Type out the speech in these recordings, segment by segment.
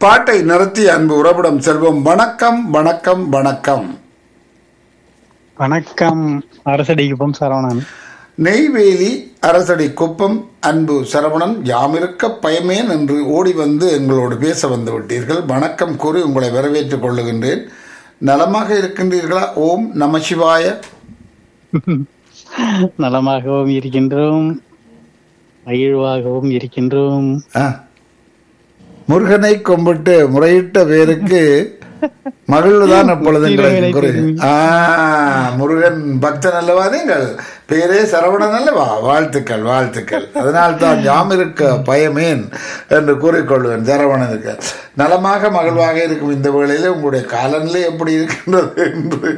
பாட்டை நிறுத்தி அன்பு உறவிடம் செல்வம் வணக்கம் வணக்கம் வணக்கம் வணக்கம் அரசடிக்குப்பம் சரவணன் நெய்வேலி அரசடி குப்பம் அன்பு சரவணன் யாமிருக்க பயமேன் என்று ஓடி வந்து எங்களோடு பேச வந்து விட்டீர்கள் வணக்கம் கூறி உங்களை வரவேற்றுக் கொள்ளுகின்றேன் நலமாக இருக்கின்றீர்களா ஓம் நம சிவாய நலமாகவும் இருக்கின்றோம் மகிழ்வாகவும் இருக்கின்றோம் ஆ. முருகனை கும்பிட்டு முறையிட்ட பேருக்கு மகிழ்வுதான் எப்பொழுதும் கிடைக்கும் குறை ஆ முருகன் பக்தன் அல்லவா நீங்கள் பேரே சரவணன் அல்லவா வாழ்த்துக்கள் வாழ்த்துக்கள் அதனால்தான் யாம் இருக்க பயமேன் என்று கூறிக்கொள்வேன் சரவணனுக்கு நலமாக மகிழ்வாக இருக்கும் இந்த வேளையில உங்களுடைய காலநிலை எப்படி இருக்கின்றது என்று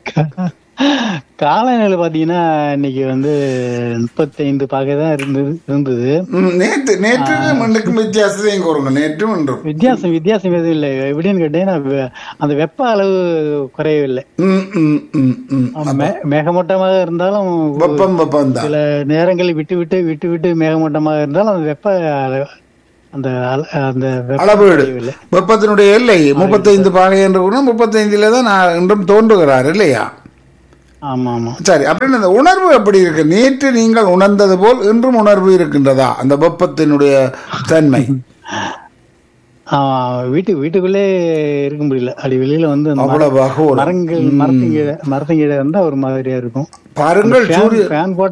காலநிலை பாத்தீங்கன்னா இன்னைக்கு வந்து முப்பத்தைந்து பாகை தான் இருந்தது இருந்தது ம், நேற்று நேற்று மண்ணுக்கும் வித்தியாசத்தையும் கூறுங்க நேற்றும் இன்றும் வித்தியாசம் வித்தியாசம் எதுவும் இல்லை எப்படின்னு கேட்டீங்கன்னா வெ- அந்த வெப்ப அளவு குறையவில்லை ம், ம், ம், ம். மே- மேகமூட்டமாக இருந்தாலும் வெப்பம் வெப்பம் தான் சில நேரங்களில் விட்டு விட்டு விட்டு விட்டு மேகமூட்டமாக இருந்தாலும் அந்த வெப்ப அள- அந்த அள- அந்த வெப்ப அளவீடு குறையவில்லை. வெப்பத்தினுடைய எல்லை முப்பத்தைந்து பாகை என்று கூட முப்பத்தைந்துல தான் நான் இன்றும் தோன்றுகிறார் இல்லையா ஆமா ஆமா சரி அப்படின்னு அந்த உணர்வு எப்படி இருக்கு நேற்று நீங்கள் உணர்ந்தது போல் இன்றும் உணர்வு இருக்கின்றதா அந்த வெப்பத்தினுடைய தன்மை ஆமா, வீட்டு வீட்டுக்குள்ளே இருக்க முடியல அப்படி வெளியில வந்து அந்த மர- அவ்வளவாக ஒரு மரங்கள் மரத்துங்கீழ மரத்துங்கீழ இருந்தா ஒரு மாதிரியா இருக்கும் பாருங்கள் சூரிய ஃபேன் போட்ட